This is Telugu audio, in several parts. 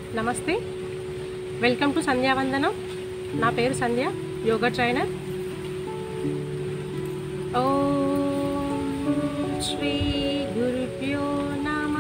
నమస్తే వెల్కమ్ టు సంధ్యావందనం నా పేరు సంధ్య యోగా ట్రైనర్ ఓం శ్రీ గురుభ్యో నమ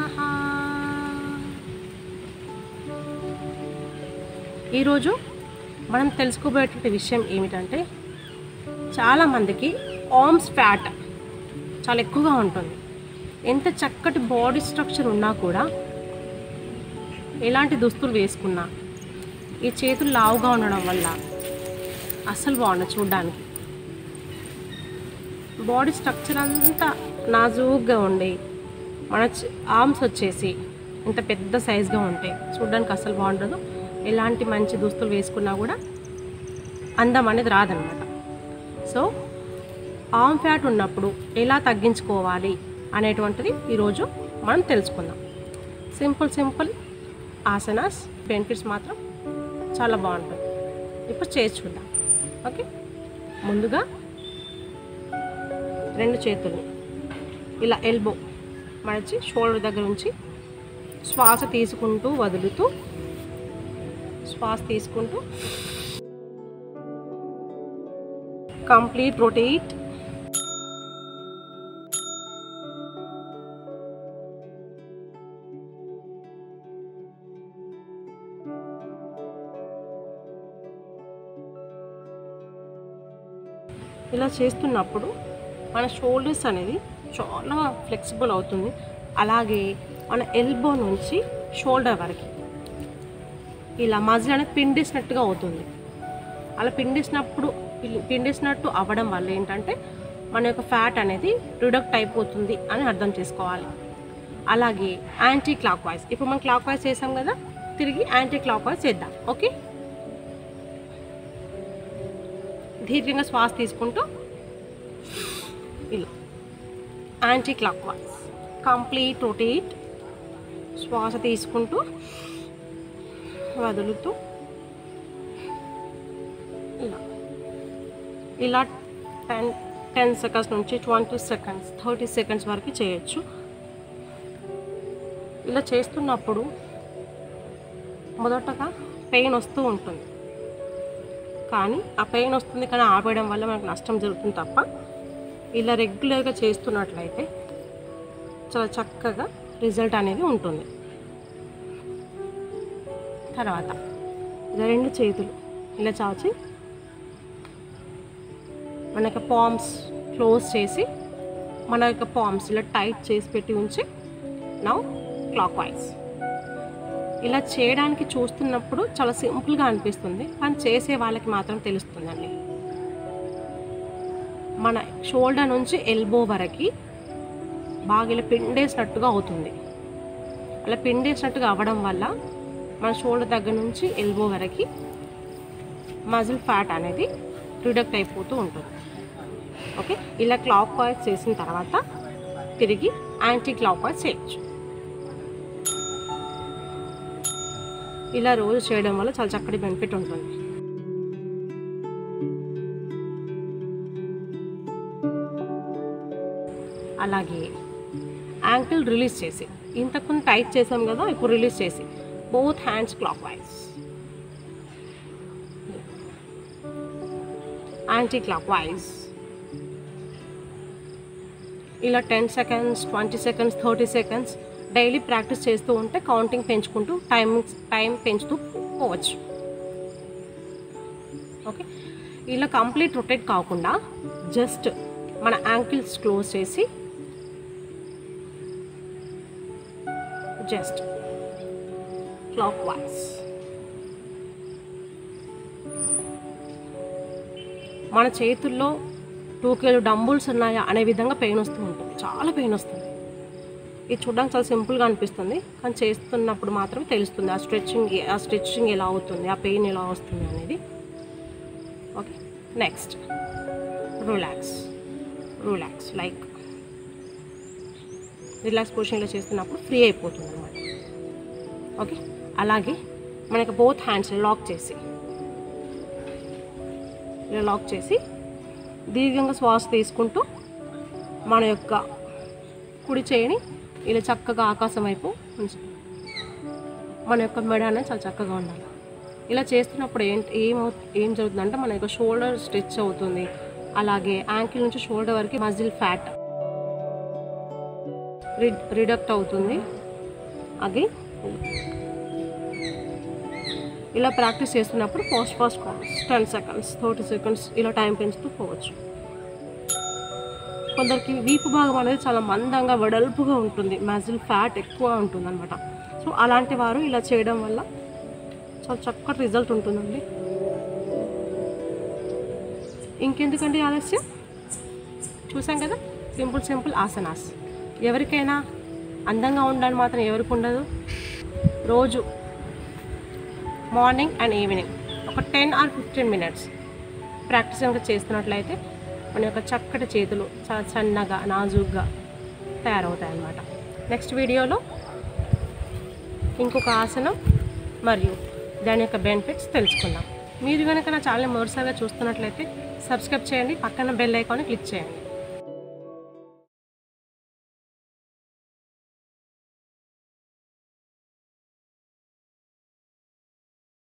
ఈరోజు మనం తెలుసుకోబోయేటువంటి విషయం ఏమిటంటే చాలామందికి ఆర్మ్స్ ఫ్యాట్ చాలా ఎక్కువగా ఉంటుంది ఎంత చక్కటి బాడీ స్ట్రక్చర్ ఉన్నా కూడా ఎలాంటి దుస్తులు వేసుకున్నా ఈ చేతులు లావుగా ఉండడం వల్ల అస్సలు బాగుండదు చూడడానికి బాడీ స్ట్రక్చర్ అంతా నాజూగ్గా ఉండి మన ఆర్మ్స్ వచ్చేసి ఇంత పెద్ద సైజ్గా ఉంటాయి చూడడానికి అస్సలు బాగుండదు ఎలాంటి మంచి దుస్తులు వేసుకున్నా కూడా అందం అనేది రాదనమాట సో ఆర్మ్ ఫ్యాట్ ఉన్నప్పుడు ఎలా తగ్గించుకోవాలి అనేటువంటిది ఈరోజు మనం తెలుసుకుందాం సింపుల్ సింపుల్ ఆసనాస్ బెనిఫిట్స్ మాత్రం చాలా బాగుంటుంది ఇప్పుడు చేసి చూద్దాం ఓకే ముందుగా రెండు చేతుల్ని ఇలా ఎల్బో మడిచి షోల్డర్ దగ్గర ఉంచి శ్వాస తీసుకుంటూ వదులుతూ శ్వాస తీసుకుంటూ కంప్లీట్ రొటేట్ ఇలా చేస్తున్నప్పుడు మన షోల్డర్స్ అనేది చాలా ఫ్లెక్సిబుల్ అవుతుంది అలాగే మన ఎల్బో నుంచి షోల్డర్ వరకు ఇలా మజిల్ అనేది పిండేసినట్టుగా అవుతుంది అలా పిండేసినప్పుడు పిల్- పిండేసినట్టు అవ్వడం వల్ల ఏంటంటే మన యొక్క ఫ్యాట్ అనేది రిడక్ట్ అయిపోతుంది అని అర్థం చేసుకోవాలి అలాగే యాంటీ క్లాక్ వైజ్ ఇప్పుడు మనం క్లాక్ వైజ్ చేసాం కదా తిరిగి యాంటీ క్లాక్ వైజ్ చేద్దాం ఓకే దీర్ఘంగా శ్వాస తీసుకుంటూ ఇలా anticlockwise complete rotate శ్వాస తీసుకుంటూ వదులుతూ ఇలా ఇలా టెన్ టెన్ సెకండ్స్ నుంచి ట్వంటీ సెకండ్స్ థర్టీ సెకండ్స్ వరకు చేయొచ్చు ఇలా చేస్తున్నప్పుడు మొదటగా పెయిన్ వస్తూ ఉంటుంది కానీ ఆ పెయిన్ వస్తుంది కానీ ఆపేయడం వల్ల మనకు నష్టం జరుగుతుంది తప్ప ఇలా రెగ్యులర్గా చేస్తున్నట్లయితే చాలా చక్కగా రిజల్ట్ అనేది ఉంటుంది తర్వాత ఇలా రెండు చేతులు ఇలా చాచి మన యొక్క పామ్స్ క్లోజ్ చేసి మన యొక్క పామ్స్ ఇలా టైట్ చేసి పెట్టి ఉంచి నౌ క్లాక్ వైజ్ ఇలా చేయడానికి చూస్తున్నప్పుడు చాలా సింపుల్గా అనిపిస్తుంది కానీ చేసే వాళ్ళకి మాత్రం తెలుస్తుందండి మన షోల్డర్ నుంచి ఎల్బో వరకు బాగా ఇలా పిండేసినట్టుగా అవుతుంది అలా పిండేసినట్టుగా అవ్వడం వల్ల మన షోల్డర్ దగ్గర నుంచి ఎల్బో వరకు మజిల్ ఫ్యాట్ అనేది రిడక్ట్ అయిపోతూ ఉంటుంది ఓకే ఇలా క్లాక్ వైజ్ చేసిన తర్వాత తిరిగి యాంటీ క్లాక్ వైజ్ చేయొచ్చు ఇలా రోజు చేయడం వల్ల చాలా చక్కటి బెనిఫిట్ ఉంటుంది అలాగే యాంకిల్ రిలీజ్ చేసి ఇంతకుముందు టైట్ చేసాం కదా ఇప్పుడు రిలీజ్ చేసి both hands clockwise anticlockwise ఇలా ten seconds twenty seconds thirty seconds daily practice చేస్తూ ఉంటే కౌంటింగ్ పెంచుకుంటూ టైం టైం పెంచుతూ పోవచ్చు ఓకే ఇలా కంప్లీట్ రొటేట్ కాకుండా జస్ట్ మన యాంకిల్స్ క్లోజ్ చేసి జస్ట్ క్లాక్ వైజ్ మన చేతుల్లో టూ కిలో డంబుల్స్ ఉన్నాయా అనే విధంగా పెయిన్ వస్తూ ఉంటుంది చాలా పెయిన్ వస్తుంది ఇది చూడడానికి చాలా సింపుల్గా అనిపిస్తుంది కానీ చేస్తున్నప్పుడు మాత్రమే తెలుస్తుంది ఆ స్ట్రెచ్చింగ్ ఆ స్ట్రెచ్చింగ్ ఎలా అవుతుంది ఆ పెయిన్ ఎలా వస్తుంది అనేది okay next relax relax like relax పొజిషన్లో చేస్తున్నప్పుడు ఫ్రీ అయిపోతుంది అనమాట ఓకే అలాగే మనకి బోత్ హ్యాండ్స్ లాక్ చేసి ఇలా లాక్ చేసి దీర్ఘంగా శ్వాస తీసుకుంటూ మన యొక్క కుడి చేయిని ఇలా చక్కగా ఆకాశం వైపు ఉంచు మన యొక్క మెడ అనేది చాలా చక్కగా ఉండాలి ఇలా చేస్తున్నప్పుడు ఏంటి ఏమవు ఏం జరుగుతుందంటే మన యొక్క షోల్డర్ స్ట్రెచ్ అవుతుంది అలాగే యాంకిల్ నుంచి షోల్డర్ వరకు మజిల్ ఫ్యాట్ రిడక్ట్ అవుతుంది అది ఇలా ప్రాక్టీస్ చేస్తున్నప్పుడు fast fast ten seconds thirty seconds ఇలా టైం పెంచుతూ పోవచ్చు కొందరికి వీపు భాగం అనేది చాలా మందంగా వెడల్పుగా ఉంటుంది మజిల్ ఫ్యాట్ ఎక్కువ ఉంటుంది అనమాట సో అలాంటి వారు ఇలా చేయడం వల్ల చాలా చక్కటి రిజల్ట్ ఉంటుందండి ఇంకెందుకండి ఆలస్యం చూసాం కదా సింపుల్ సింపుల్ ఆసనాస్ ఎవరికైనా అందంగా ఉండాలని మాత్రం ఎవరికి ఉండదు రోజు మార్నింగ్ అండ్ ఈవినింగ్ ఒక ten or fifteen minutes practice కనుక చేస్తున్నట్లయితే మన యొక్క చక్కటి చేతులు చాలా సన్నగా నాజూగ్గా తయారవుతాయి అన్నమాట నెక్స్ట్ వీడియోలో ఇంకొక ఆసనం మరియు దాని యొక్క బెనిఫిట్స్ తెలుసుకుందాం మీరు కనుక నా ఛానల్ మొదటిసారిగా చూస్తున్నట్లయితే సబ్స్క్రైబ్ చేయండి పక్కన బెల్ ఐకాన్ని క్లిక్ చేయండి